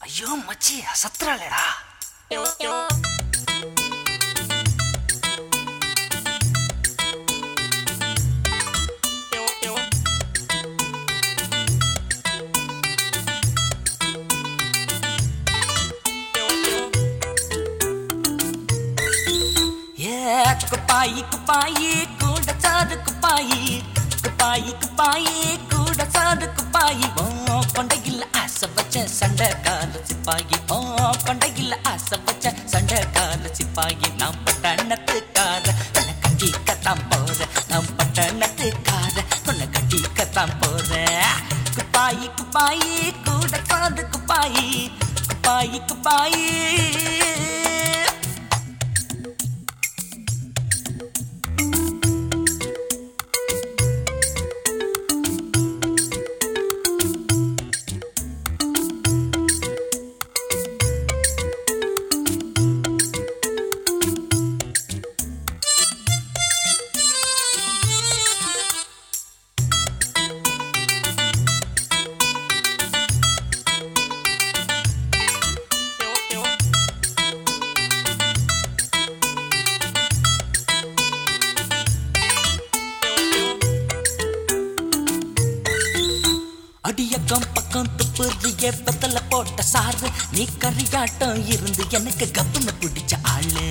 ஐயோ மச்சி சத்துறாளேடா ஏ குப்பாயி குப்பாயி கூட சாது குப்பாயி குப்பாயி குப்பாயி கூட சாது குப்பாயி ஓ கொண்டையில் ஆசை வச்ச சண்டை கால சிப்பாயி ஓ கொண்டையில் ஆசை வச்ச சண்டை கால சிப்பாயி நாம் பட்டணத்துக்கார உன்னை கட்டி கத்தாம் போற நாம் பட்டணத்துக்கார உன்னை கட்டி கத்தாம் போற குப்பாயி குப்பாயி கூட சாது குப்பாயி குப்பாயி குப்பாயி அடியக்கம் பக்கம் துப்புறிய பத்தல போட்ட சாரு நீ கரியாட்டம் இருந்து எனக்கு கப்புன்னு பிடிச்ச ஆளு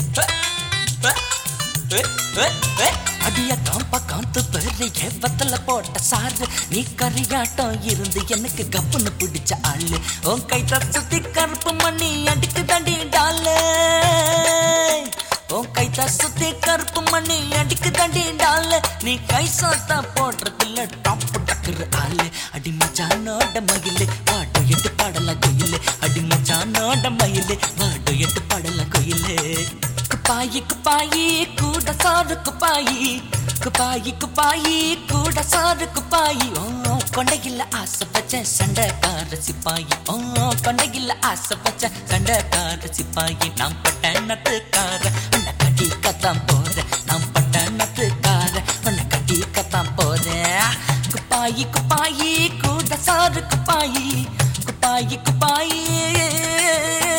அடியக்கம் பக்கம் துப்புறிய பத்தல போட்ட சாரு நீ கரியாட்டம் இருந்து எனக்கு கப்புன்னு பிடிச்ச ஆளு உன் கை சுத்தி கருப்பு மணி அடிக்கு தண்டி டாலே உன் கை சுத்தி கருப்பு மணி அடிக்கு தண்டி டால நீ கை சாத்தா போடுறதில்ல டாப் டக்குரு ஆளு அடி மச்சானோட மயிலு வாடோ எட்டு பாடல கோயிலு அடி மச்சானோட மயிலு வாடோ எட்டு பாடல கோயிலு குப்பாயி குப்பாயி கூட சாரு குப்பாயி குப்பாயி குப்பாயி கூட சாரு குப்பாயி ஓ கொண்டையில் ஆசை வச்ச சண்டைக்கார சிப்பாயி ஓ கொண்டையில் ஆசை வச்ச சண்டைக்கார சிப்பாயி நாம் பட்டணத்துக்கார உன்னை கட்டி கத்தாம் போற நாம் பட்டணத்துக்கார உன்னை கட்டி கத்தாம் போற குப்பாயி குப்பாயி கூட சாரு குப்பாயி குப்பாயி குப்பாயி